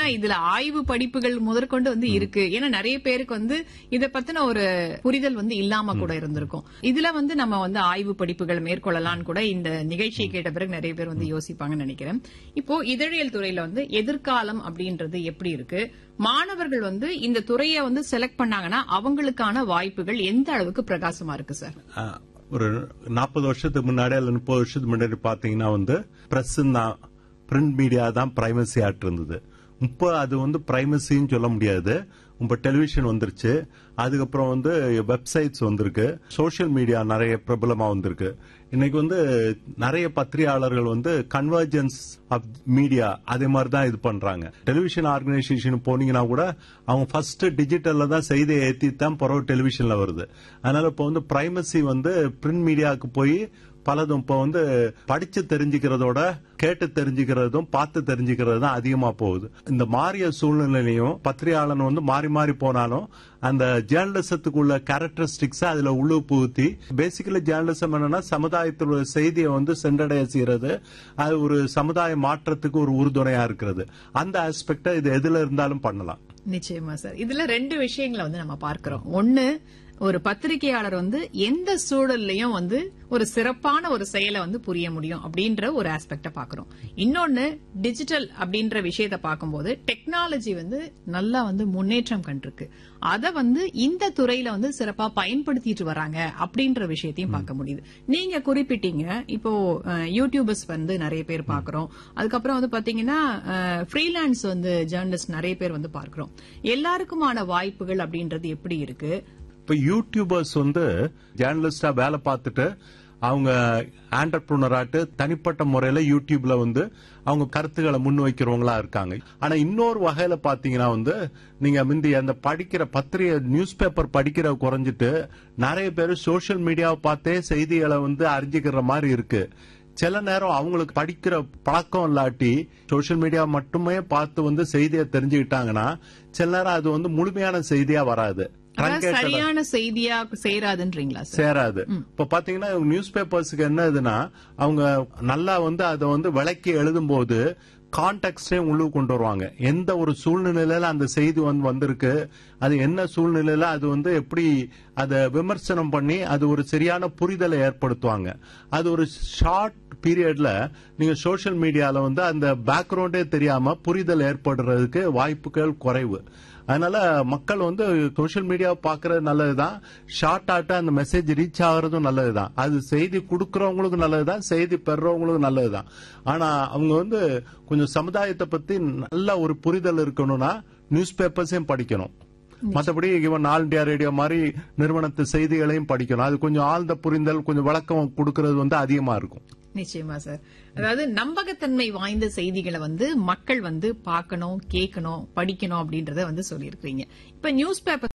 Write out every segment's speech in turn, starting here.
இதுல ஆய்வு படிப்புகள் முதற்கொண்டு வந்து இருக்கு ஏன்னா நிறைய பேருக்கு வந்து இத பத்தின ஒரு புரிதல் வந்து இல்லாம கூட இருந்திருக்கும் இதுல வந்து நம்ம வந்து ஆய்வு படிப்புகள் மேற்கொள்ளலாம்னு கூட இந்த நிகழ்ச்சியை கேட்ட பிறகு நிறைய பேர் வந்து யோசிப்பாங்கன்னு நினைக்கிறேன் இப்போ இதழியல் துறையில வந்து எதிர்காலம் அப்படின்றது எப்படி இருக்கு மாணவர்கள் வந்து இந்த துறையை வந்து செலக்ட் பண்ணாங்கன்னா அவங்களுக்கான வாய்ப்புகள் எந்த அளவுக்கு பிரகாசமா இருக்கு சார் ஆஹ், ஒரு நாற்பது வருஷத்துக்கு முன்னாடி அல்லது முப்பது வருஷத்துக்கு முன்னாடி பாத்தீங்கன்னா வந்து பிரஸ் தான் பிரிண்ட் மீடியா தான் பிரைமசி ஆட் இருந்தது இப்போ அது வந்து பிரைமசின்னு சொல்ல முடியாது இப்போ டெலிவிஷன் வந்துருச்சு அதுக்கப்புறம் வந்து வெப்சைட்ஸ் வந்திருக்கு சோஷியல் மீடியா நிறைய பிரபலமா வந்திருக்கு இன்னைக்கு வந்து நிறைய பத்திரிகையாளர்கள் வந்து கன்வர்ஜென்ஸ் ஆஃப் மீடியா அதே மாதிரி தான் இது பண்றாங்க டெலிவிஷன் ஆர்கனைசேஷன் போனீங்கன்னா கூட அவங்க ஃபர்ஸ்ட் டிஜிட்டல்ல தான் செய்தியை ஏத்தி தான் பிறகு டெலிவிஷன்ல வருது அதனால இப்போ வந்து பிரைமசி வந்து பிரிண்ட் மீடியாவுக்கு போய் பலதும் இப்போ வந்து படிச்சு தெரிஞ்சுக்கிறதோட கேட்டு தெரிஞ்சுக்கிறதும் பார்த்து தெரிஞ்சுக்கிறது தான் அதிகமா போகுது இந்த மாறிய சூழ்நிலையிலையும் பத்திரிகையாளன் வந்து மாறி மாறி போனாலும் அந்த ஜேர்னலிசத்துக்குள்ள கேரக்டரிஸ்டிக்ஸ் அதுல உள்ள புகுத்தி பேசிக்கலி ஜேர்னலிசம் என்னன்னா சமுதாயத்தில் உள்ள செய்தியை வந்து சென்றடைய செய்யறது அது ஒரு சமுதாய மாற்றத்துக்கு ஒரு உறுதுணையா இருக்கிறது அந்த ஆஸ்பெக்ட இது எதுல இருந்தாலும் பண்ணலாம் நிச்சயமா சார் இதுல ரெண்டு விஷயங்களை வந்து நம்ம பார்க்கிறோம் ஒண்ணு ஒரு பத்திரிகையாளர் வந்து எந்த சூழல்லையும் வந்து ஒரு சிறப்பான ஒரு செயலை வந்து புரிய முடியும் அப்படின்ற ஒரு ஆஸ்பெக்ட பாக்குறோம் இன்னொன்னு டிஜிட்டல் அப்படின்ற விஷயத்த பார்க்கும்போது டெக்னாலஜி வந்து நல்லா வந்து முன்னேற்றம் கண்டிருக்கு அத வந்து இந்த துறையில வந்து சிறப்பா பயன்படுத்திட்டு வராங்க அப்படின்ற விஷயத்தையும் பார்க்க முடியுது நீங்க குறிப்பிட்டீங்க இப்போ அஹ், யூடியூபர்ஸ் வந்து நிறைய பேர் பாக்குறோம் அதுக்கப்புறம் வந்து பாத்தீங்கன்னா ஃப்ரீலான்ஸ் வந்து ஜேர்னலிஸ்ட் நிறைய பேர் வந்து பார்க்கிறோம் எல்லாருக்குமான வாய்ப்புகள் அப்படின்றது எப்படி இருக்கு இப்ப யூடியூபர்ஸ் வந்து ஜேர்னலிஸ்டா வேலை பார்த்துட்டு அவங்க ஆண்டர்பிரினராட்டு தனிப்பட்ட முறையில யூடியூப்ல வந்து அவங்க கருத்துக்களை முன் வைக்கிறவங்களா இருக்காங்க ஆனா இன்னொரு வகையில பாத்தீங்கன்னா வந்து நீங்க முந்தி அந்த படிக்கிற பத்திரிகை நியூஸ் பேப்பர் படிக்கிற குறைஞ்சிட்டு நிறைய பேர் சோஷியல் மீடியாவை பார்த்தே செய்திகளை வந்து அறிஞ்சுக்கிற மாதிரி இருக்கு சில நேரம் அவங்களுக்கு படிக்கிற பழக்கம் இல்லாட்டி சோஷியல் மீடியா மட்டுமே பார்த்து வந்து செய்தியை தெரிஞ்சுக்கிட்டாங்கன்னா சில நேரம் அது வந்து முழுமையான செய்தியா வராது அதாவது Truncated- சரியான செய்தியா சேராதுன்றீங்களா சார் சேராது இப்ப பாத்தீங்கன்னா நியூஸ் பேப்பர்ஸ்க்கு என்ன இதுன்னா அவங்க நல்லா வந்து அதை வந்து விளக்கி எழுதும் போது கான்டெக்ட்டையும் உள்ளுக்கு கொண்டு வருவாங்க எந்த ஒரு சூழ்நிலையில அந்த செய்தி வந்து வந்திருக்கு அது என்ன சூழ்நிலையில அது வந்து எப்படி அதை விமர்சனம் பண்ணி அது ஒரு சரியான புரிதலை ஏற்படுத்துவாங்க அது ஒரு ஷார்ட் பீரியட்ல நீங்க சோஷியல் மீடியால வந்து அந்த பேக்ரவுண்டே தெரியாம புரிதல் ஏற்படுறதுக்கு வாய்ப்புகள் குறைவு அதனால மக்கள் வந்து சோஷியல் மீடியா பாக்குறது நல்லதுதான் ஷார்ட் ஆட்டா அந்த மெசேஜ் ரீச் ஆகுறதும் நல்லதுதான் அது செய்தி கொடுக்கறவங்களுக்கு நல்லதுதான் செய்தி பெறவங்களுக்கு நல்லதுதான் ஆனா அவங்க வந்து கொஞ்சம் சமுதாயத்தை பத்தி நல்ல ஒரு புரிதல் இருக்கணும்னா நியூஸ் பேப்பர்ஸையும் படிக்கணும் மற்றபடி இவன் ஆல் இண்டியா ரேடியோ மாதிரி நிறுவனத்து செய்திகளையும் படிக்கணும் அது கொஞ்சம் ஆழ்ந்த புரிதல் கொஞ்சம் விளக்கம் கொடுக்கறது வந்து அதிகமா இருக்கும் நிச்சயமா சார் அதாவது நம்பகத்தன்மை வாய்ந்த செய்திகளை வந்து மக்கள் வந்து பார்க்கணும் கேட்கணும் படிக்கணும் அப்படின்றத வந்து சொல்லியிருக்கீங்க இப்ப நியூஸ் பேப்பர்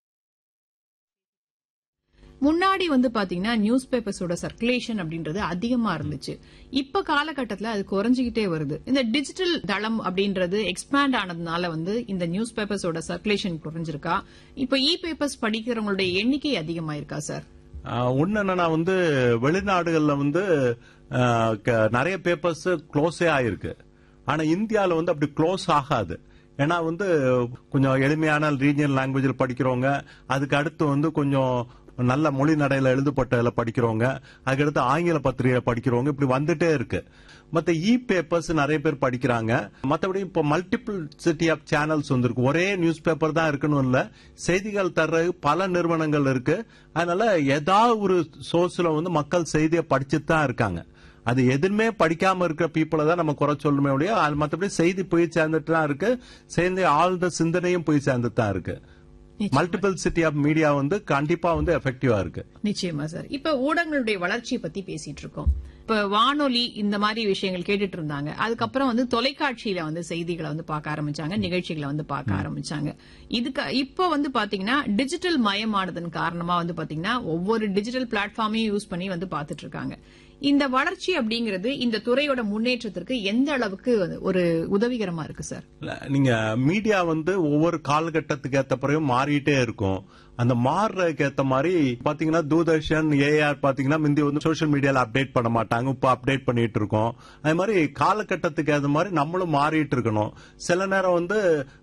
முன்னாடி வந்து பாத்தீங்கன்னா நியூஸ் பேப்பர்ஸோட சர்க்குலேஷன் அப்படின்றது அதிகமா இருந்துச்சு இப்ப காலகட்டத்துல அது குறைஞ்சுகிட்டே வருது இந்த டிஜிட்டல் தளம் அப்படின்றது எக்ஸ்பேண்ட் ஆனதுனால வந்து இந்த நியூஸ் பேப்பர்ஸோட சர்க்குலேஷன் குறைஞ்சிருக்கா இப்ப இ பேப்பர்ஸ் படிக்கிறவங்களுடைய எண்ணிக்கை அதிகமாயிருக்கா சார் ஒன்னு என்னன்னா வந்து வெளிநாடுகள்ல வந்து ஆஹ், க- நிறைய பேப்பர்ஸ் க்ளோஸே ஆயிருக்கு ஆனா இந்தியால வந்து அப்படி க்ளோஸ் ஆகாது ஏன்னா வந்து கொஞ்சம் எளிமையான ரீஜனல் லாங்குவேஜில் படிக்கிறவங்க அதுக்கு அடுத்து வந்து கொஞ்சம் நல்ல மொழி நடையில எழுதப்பட்டதுல படிக்கிறவங்க அதுக்கடுத்து ஆங்கில பத்திரிகை படிக்கிறவங்க இப்படி வந்துட்டே இருக்கு மத்த இ பேப்பர்ஸ் நிறைய பேர் படிக்கிறாங்க மத்தபடி இப்போ மல்டிபிள் சிட்டி ஆஃப் சேனல்ஸ் வந்திருக்கு ஒரே நியூஸ் பேப்பர் தான் இருக்கணும் இல்ல செய்திகள் தர்ற பல நிறுவனங்கள் இருக்கு அதனால ஏதாவது ஒரு சோர்ஸ்ல வந்து மக்கள் செய்தியை படிச்சுட்டு தான் இருக்காங்க அது எதுவுமே படிக்காம இருக்கிற பீப்புளை தான் நம்ம குறை சொல்லணுமே ஒழிய அது மத்தபடி செய்தி போய் சேர்ந்துட்டு தான் இருக்கு சேர்ந்து ஆழ்ந்த சிந்தனையும் போய் சேர்ந்துட்டு தான் இருக்கு மல்டிபிள் சிட்டி ஆஃப் மீடியா வந்து கண்டிப்பா வந்து எஃபெக்டிவா இருக்கு நிச்சயமா சார் இப்ப ஊடகங்களுடைய வளர்ச்சியை பத்தி பேசிட்டு இருக்கோம் இப்ப வானொலி இந்த மாதிரி விஷயங்கள் கேட்டுட்டு இருந்தாங்க அதுக்கப்புறம் வந்து தொலைக்காட்சியில வந்து செய்திகளை வந்து பார்க்க ஆரம்பிச்சாங்க நிகழ்ச்சிகளை வந்து பார்க்க ஆரம்பிச்சாங்க இதுக்கு இப்போ வந்து பாத்தீங்கன்னா டிஜிட்டல் மயமானதன் காரணமா வந்து பாத்தீங்கன்னா ஒவ்வொரு டிஜிட்டல் பிளாட்ஃபார்மையும் யூஸ் பண்ணி வந்து பார்த்துட்டு இருக்காங்க இந்த வளர்ச்சி அப்படிங்கிறது இந்த துறையோட முன்னேற்றத்திற்கு எந்த அளவுக்கு ஒரு உதவிகரமா இருக்கு சார் இல்ல, நீங்க மீடியா வந்து ஒவ்வொரு காலகட்டத்துக்கு ஏத்த பிறகும் மாறிட்டே இருக்கும் அந்த மாறுறதுக்கு ஏத்த மாதிரி பாத்தீங்கன்னா தூர்தர்ஷன் ஏஆர் பாத்தீங்கன்னா முந்தி வந்து சோஷியல் மீடியால அப்டேட் பண்ண மாட்டாங்க இப்ப அப்டேட் பண்ணிட்டு இருக்கோம் அதே மாதிரி காலகட்டத்துக்கு ஏத்த மாதிரி நம்மளும் மாறிட்டு இருக்கணும் சில நேரம் வந்து